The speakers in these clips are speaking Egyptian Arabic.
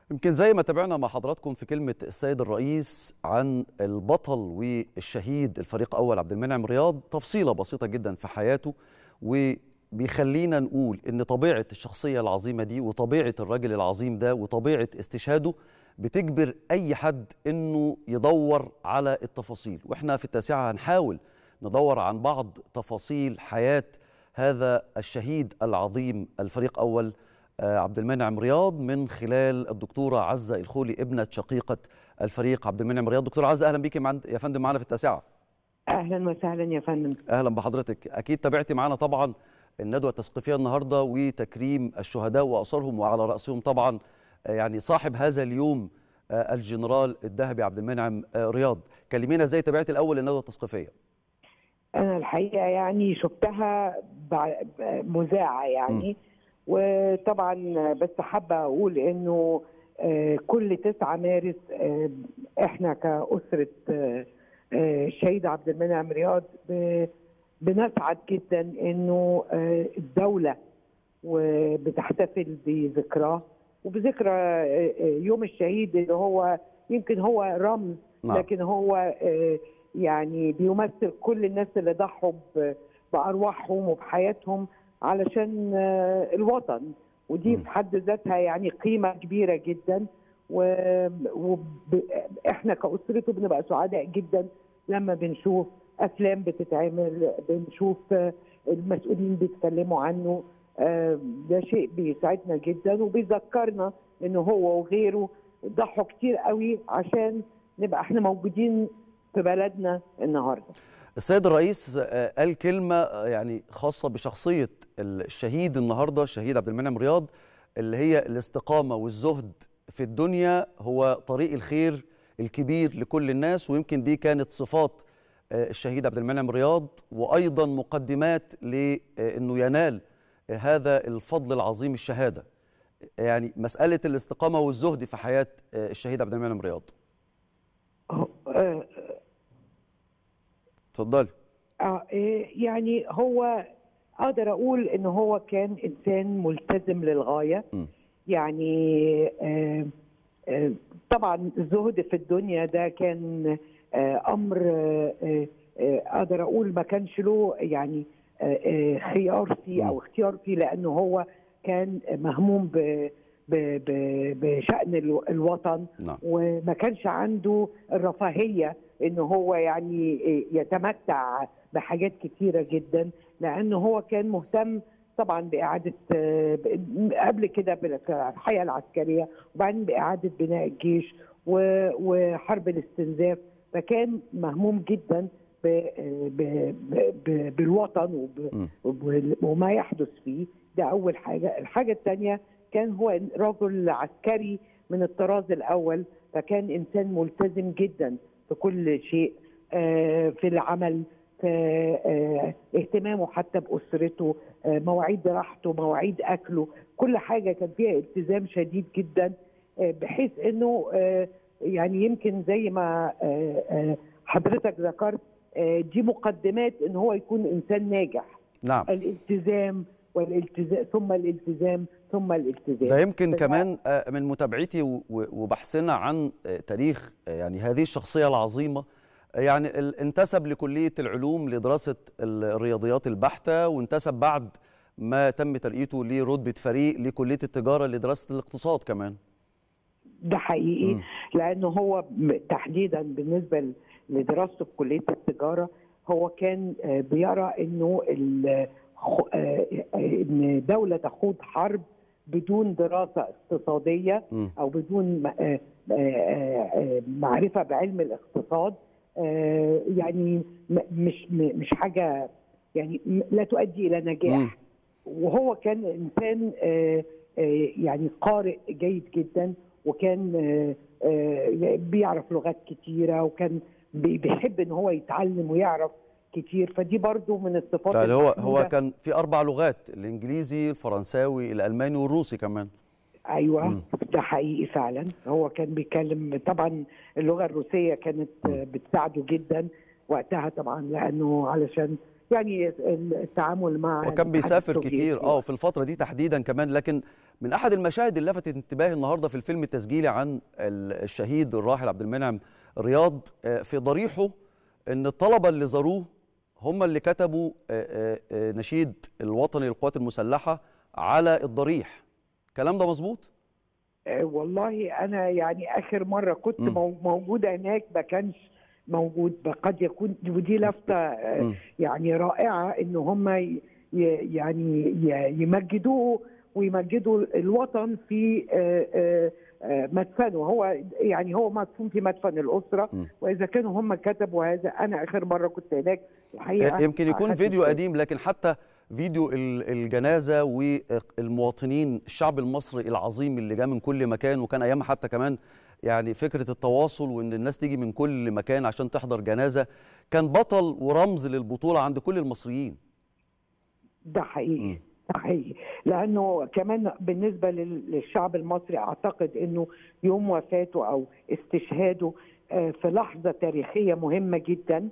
يمكن زي ما تابعنا مع حضراتكم في كلمة السيد الرئيس عن البطل والشهيد الفريق أول عبد المنعم رياض تفصيلة بسيطة جدا في حياته وبيخلينا نقول إن طبيعة الشخصية العظيمة دي وطبيعة الراجل العظيم ده وطبيعة استشهاده بتجبر أي حد إنه يدور على التفاصيل وإحنا في التاسعة هنحاول ندور عن بعض تفاصيل حياة هذا الشهيد العظيم الفريق أول عبد المنعم رياض من خلال الدكتورة عزة الخولي ابنة شقيقة الفريق عبد المنعم رياض دكتورة عزة أهلا بيك يا فندم معنا في التاسعة أهلا وسهلا يا فندم أهلا بحضرتك أكيد تابعتي معنا طبعا الندوة التثقيفية النهاردة وتكريم الشهداء وأسرهم وعلى رأسهم طبعا يعني صاحب هذا اليوم الجنرال الذهبي عبد المنعم رياض كلمينا ازاي تابعتي الأول الندوة التثقيفية أنا الحقيقة يعني شفتها مذاعة يعني م. وطبعا بس حابه اقول انه كل 9 مارس احنا كاسره الشهيد عبد المنعم رياض بنسعد جدا انه الدوله وبتحتفل بذكراه وبذكرى يوم الشهيد اللي هو يمكن هو رمز لكن هو يعني بيمثل كل الناس اللي ضحوا بارواحهم وبحياتهم علشان الوطن ودي في حد ذاتها يعني قيمة كبيرة جدا واحنا كأسرته بنبقى سعداء جدا لما بنشوف أفلام بتتعمل بنشوف المسؤولين بيتكلموا عنه ده شيء بيسعدنا جدا وبيذكرنا انه هو وغيره ضحوا كتير قوي عشان نبقى احنا موجودين في بلدنا النهارده السيد الرئيس قال كلمة يعني خاصة بشخصية الشهيد النهاردة الشهيد عبد المنعم رياض اللي هي الاستقامة والزهد في الدنيا هو طريق الخير الكبير لكل الناس ويمكن دي كانت صفات الشهيد عبد المنعم رياض وأيضا مقدمات لأنه ينال هذا الفضل العظيم الشهادة يعني مسألة الاستقامة والزهد في حياة الشهيد عبد المنعم رياض اتفضلي اه يعني هو اقدر اقول ان هو كان انسان ملتزم للغايه م. يعني آه آه طبعا الزهد في الدنيا ده كان آه امر اقدر اقول ما كانش له يعني خيار فيه او اختيار فيه لانه هو كان مهموم ب بشأن الوطن نعم. وما كانش عنده الرفاهية انه هو يعني يتمتع بحاجات كتيرة جدا لانه هو كان مهتم طبعا بإعادة قبل كده بالحياة العسكرية وبعدين بإعادة بناء الجيش وحرب الاستنزاف فكان مهموم جدا بالوطن وما يحدث فيه ده أول حاجة الحاجة الثانية كان هو رجل عسكري من الطراز الاول فكان انسان ملتزم جدا في كل شيء في العمل في اهتمامه حتى باسرته مواعيد راحته مواعيد اكله كل حاجه كان فيها التزام شديد جدا بحيث انه يعني يمكن زي ما حضرتك ذكرت دي مقدمات ان هو يكون انسان ناجح نعم الالتزام والالتزام ثم الالتزام ثم الالتزام ده يمكن كمان من متابعتي وبحثنا عن تاريخ يعني هذه الشخصية العظيمة يعني انتسب لكلية العلوم لدراسة الرياضيات البحتة وانتسب بعد ما تم ترقيته لرتبة فريق لكلية التجارة لدراسة الاقتصاد كمان ده حقيقي م. لأنه هو تحديدا بالنسبة لدراسته في كلية التجارة هو كان بيرى انه ان دوله تخوض حرب بدون دراسه اقتصاديه او بدون معرفه بعلم الاقتصاد يعني مش مش حاجه يعني لا تؤدي الى نجاح وهو كان انسان يعني قارئ جيد جدا وكان بيعرف لغات كتيره وكان بيحب ان هو يتعلم ويعرف كتير فدي برضو من الصفات يعني هو هو كان في اربع لغات الانجليزي الفرنساوي الالماني والروسي كمان ايوه م. ده حقيقي فعلا هو كان بيتكلم طبعا اللغه الروسيه كانت بتساعده جدا وقتها طبعا لانه علشان يعني التعامل مع وكان الاتحاد بيسافر السوفيتي. كتير اه في الفتره دي تحديدا كمان لكن من احد المشاهد اللي لفتت انتباهي النهارده في الفيلم التسجيلي عن ال- الشهيد الراحل عبد المنعم رياض آه، في ضريحه ان الطلبه اللي زاروه هم اللي كتبوا آه، آه، آه، نشيد الوطني للقوات المسلحه على الضريح الكلام ده مظبوط آه، والله انا يعني اخر مره كنت مم. مو- موجوده هناك ما كانش موجود قد يكون ودي لفته آه، مم. يعني رائعه ان هم ي- ي- يعني ي- يمجدوه ويمجدوا الوطن في آه، آه، آه، مدفنه هو يعني هو مدفون في مدفن الاسره مم. واذا كانوا هم كتبوا هذا انا اخر مره كنت هناك الحقيقه يمكن يكون أخدت فيديو بالي. قديم لكن حتى فيديو ال- الجنازه والمواطنين الشعب المصري العظيم اللي جاء من كل مكان وكان ايامها حتى كمان يعني فكره التواصل وان الناس تيجي من كل مكان عشان تحضر جنازه كان بطل ورمز للبطوله عند كل المصريين ده حقيقي مم. ده حقيقي لانه كمان بالنسبه لل- للشعب المصري اعتقد انه يوم وفاته او استشهاده آه، في لحظه تاريخيه مهمه جدا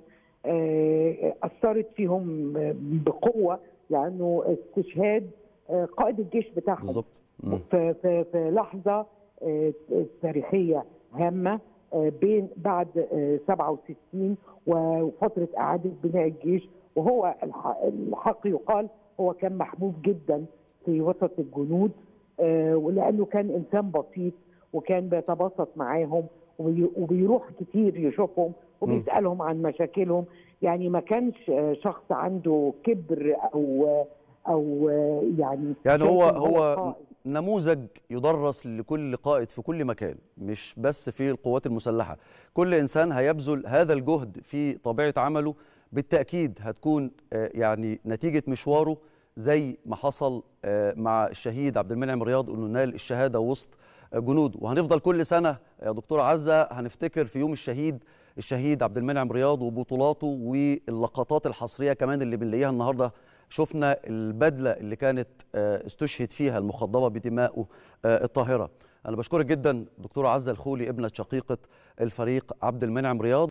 آه، اثرت فيهم آه، بقوه لانه استشهاد آه، قائد الجيش بتاعهم بالظبط مم. في, في, في لحظه آه، تاريخيه هامه آه، بين بعد آه، 67 وفتره اعاده بناء الجيش وهو الح- الحق يقال هو كان محبوب جدا في وسط الجنود آه، ولانه كان انسان بسيط وكان بيتبسط معاهم وبي- وبيروح كتير يشوفهم وبيسالهم عن مشاكلهم يعني ما كانش آه، شخص عنده كبر او او آه، يعني يعني هو شايف إن هو قائد. نموذج يدرس لكل قائد في كل مكان مش بس في القوات المسلحة كل إنسان هيبذل هذا الجهد في طبيعة عمله بالتأكيد هتكون آه، يعني نتيجة مشواره زي ما حصل آه، مع الشهيد عبد المنعم رياض انه نال الشهاده وسط آه، جنوده وهنفضل كل سنه يا دكتوره عزه هنفتكر في يوم الشهيد الشهيد عبد المنعم رياض وبطولاته واللقطات الحصريه كمان اللي بنلاقيها النهارده شفنا البدله اللي كانت آه، استشهد فيها المخضبه بدمائه آه، الطاهره انا بشكرك جدا دكتوره عزه الخولي ابنه شقيقه الفريق عبد المنعم رياض